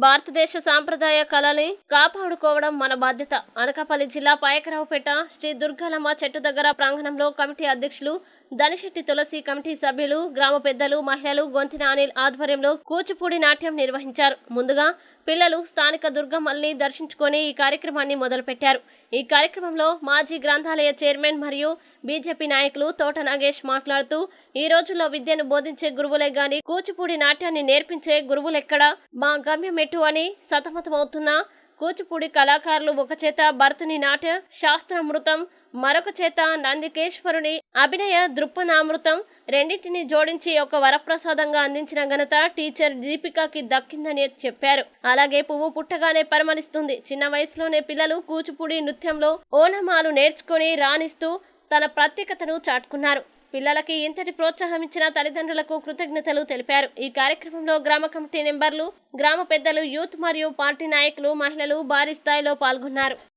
భారతదేశ సాంప్రదాయ కళని కాపాడుకోవడం మన బాధ్యత అనకాపల్లి జిల్లా పాయకరావుపేట శ్రీ దుర్గాలమ్మ చెట్టు దగ్గర ప్రాంగణంలో కమిటీ అధ్యక్షులు దనిశెట్టి తులసి కమిటీ సభ్యులు గ్రామ పెద్దలు మహిళలు గొంతిన అనిల్ ఆధ్వర్యంలో కూచిపూడి నాట్యం నిర్వహించారు ముందుగా పిల్లలు స్థానిక దుర్గమ్మల్ని దర్శించుకొని ఈ కార్యక్రమాన్ని మొదలుపెట్టారు ఈ కార్యక్రమంలో మాజీ గ్రంథాలయ చైర్మన్ మరియు బీజేపీ నాయకులు తోట నాగేష్ మాట్లాడుతూ ఈ రోజుల్లో విద్యను బోధించే గురువులే గాని కూచిపూడి నాట్యాన్ని నేర్పించే గురువులెక్కడ మా గమ్యం ఎటు అని సతమతమవుతున్న కూచిపూడి కళాకారులు ఒక చేత భరతుని నాట్య శాస్త్రామృతం మరొక చేత నందికేశ్వరుని అభినయ దృప్పనామృతం రెండింటిని జోడించి ఒక వరప్రసాదంగా అందించిన ఘనత టీచర్ దీపికకి దక్కిందని చెప్పారు అలాగే పువ్వు పుట్టగానే పరిమళిస్తుంది చిన్న వయసులోనే పిల్లలు కూచిపూడి నృత్యంలో ఓనమాలు నేర్చుకుని రాణిస్తూ తన ప్రత్యేకతను చాటుకున్నారు పిల్లలకి ఇంతటి ప్రోత్సాహం ఇచ్చిన తల్లిదండ్రులకు కృతజ్ఞతలు తెలిపారు ఈ కార్యక్రమంలో గ్రామ కమిటీ మెంబర్లు గ్రామ పెద్దలు యూత్ మరియు పార్టీ నాయకులు మహిళలు భారీ స్థాయిలో పాల్గొన్నారు